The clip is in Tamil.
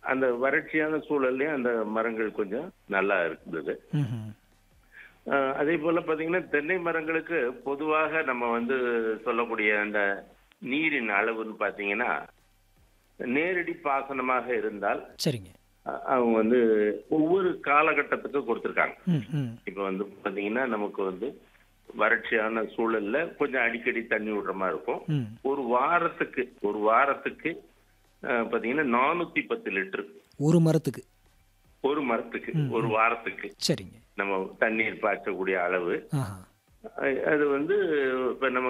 அந்த வறட்சியான சூழல்லையும் அந்த மரங்கள் கொஞ்சம் நல்லா இருந்தது ம்ஹும். அஹ் அதே போல பாத்தீங்கன்னா தென்னை மரங்களுக்கு பொதுவாக நம்ம வந்து சொல்லக்கூடிய அந்த நீரின் அளவுன்னு பாத்தீங்கன்னா நேரடி பாசனமாக இருந்தால் சரிங்க அஹ் அவங்க வந்து ஒவ்வொரு காலகட்டத்துக்கு கொடுத்துருக்காங்க ம் ம் இப்ப வந்து பாத்தீங்கன்னா நமக்கு வந்து வறட்சியான சூழல்ல கொஞ்சம் அடிக்கடி தண்ணி விடுற மாதிரி இருக்கும் ம் ஒரு வாரத்துக்கு ஒரு வாரத்துக்கு அஹ், பாத்தீங்கன்னா நானூத்தி பத்து லிட்டர் ஒரு மரத்துக்கு ஒரு மரத்துக்கு ஒரு வாரத்துக்கு சரிங்க நம்ம தண்ணீர் பாய்ச்சக்கூடிய அளவு ஆஹா அஹ், அது வந்து இப்ப நம்ம